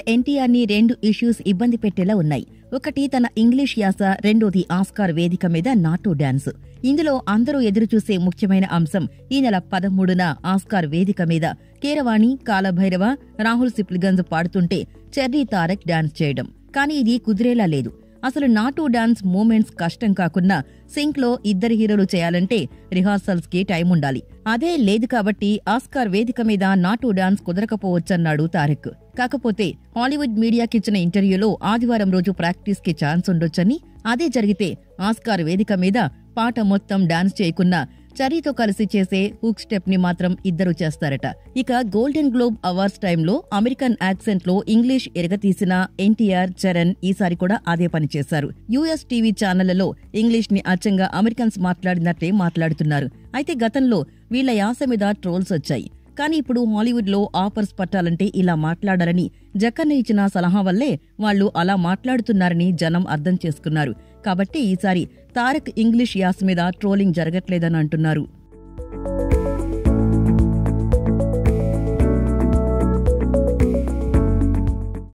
ఎన్టీఆర్ ని రెండు ఇష్యూస్ ఇబ్బంది పెట్టేలా ఉన్నాయి ఒకటి తన ఇంగ్లీష్ యాస రెండోది ఆస్కార్ వేదిక మీద నాటో డాన్స్ ఇందులో అందరూ ఎదురుచూసే ముఖ్యమైన అంశం ఈ నెల పదమూడున ఆస్కార్ వేదిక మీద కీరవాణి కాలభైరవ రాహుల్ సిప్లిగంజ్ పాడుతుంటే చెర్రీ తారక్ డాన్స్ చేయడం కానీ ఇది కుదిరేలా లేదు అసలు నాటు డాన్స్ మూమెంట్స్ కష్టం కాకున్నా సింక్ లో ఇద్దరు హీరోలు చేయాలంటే రిహార్సల్స్ కి టైం ఉండాలి అదే లేదు కాబట్టి ఆస్కార్ వేదిక మీద నాటు డాన్స్ కుదరకపోవచ్చన్నాడు తారక్ కాకపోతే హాలీవుడ్ మీడియాకిచ్చిన ఇంటర్వ్యూలో ఆదివారం రోజు ప్రాక్టీస్ కి ఛాన్స్ ఉండొచ్చని అదే జరిగితే ఆస్కార్ వేదిక మీద పాట మొత్తం డాన్స్ చేయకున్నా చరీతో కలిసి చేసే హుక్ స్టెప్ ని మాత్రం ఇద్దరు చేస్తారట ఇక గోల్డెన్ గ్లోబ్ అవార్డ్స్ టైంలో అమెరికన్ యాక్సెంట్ లో ఇంగ్లీష్ ఎరగతీసిన ఎన్టీఆర్ చరణ్ ఈసారి కూడా అదే పని చేశారు యుఎస్ టీవీ ఛానళ్లలో ఇంగ్లీష్ ని అచ్చంగా అమెరికన్స్ మాట్లాడినట్టే మాట్లాడుతున్నారు అయితే గతంలో వీళ్ల యాస మీద ట్రోల్స్ వచ్చాయి కానీ ఇప్పుడు హాలీవుడ్ లో ఆఫర్స్ పట్టాలంటే ఇలా మాట్లాడాలని జక్కన్న ఇచ్చిన సలహా వల్లే వాళ్లు అలా మాట్లాడుతున్నారని జనం అర్థం చేసుకున్నారు కాబట్టి ఈసారి తారక్ ఇంగ్లీష్ యాస మీద ట్రోలింగ్ జరగట్లేదని అంటున్నారు